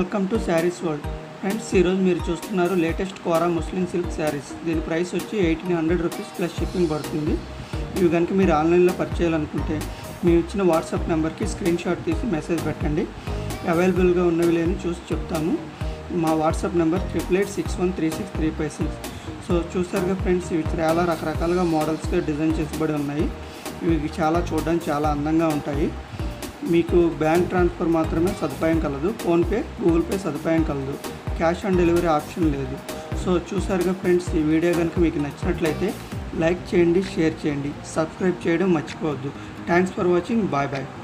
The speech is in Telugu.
welcome to sarees world friends ఈరోజు మీరు చూస్తున్నారు latest Kora muslin silk sarees దీని ప్రైస్ వచ్చి eighteen hundred rupees plus shipping పడుతుంది ఇవి కనుక మీరు ఆన్లైన్లో పర్చేయాలనుకుంటే మేము ఇచ్చిన వాట్సాప్ నెంబర్కి స్క్రీన్ షాట్ తీసి మెసేజ్ పెట్టండి అవైలబుల్గా ఉన్నవి లేని చూసి చెప్తాము మా WhatsApp number triple eight six one three six three five six so చూసారుగా ఫ్రెండ్స్ ఇవి చాలా రకరకాలుగా మోడల్స్గా డిజైన్ చేసిబడి ఉన్నాయి ఇవి చాలా చూడడానికి చాలా అందంగా ఉంటాయి మీకు బ్యాంక్ ట్రాన్స్ఫర్ మాత్రమే సదుపాయం కలదు ఫోన్పే గూగుల్ పే సదుపాయం కలదు క్యాష్ ఆన్ డెలివరీ ఆప్షన్ లేదు సో చూసారుగా ఫ్రెండ్స్ ఈ వీడియో కనుక మీకు నచ్చినట్లయితే లైక్ చేయండి షేర్ చేయండి సబ్స్క్రైబ్ చేయడం మర్చిపోవద్దు thanks for watching bye bye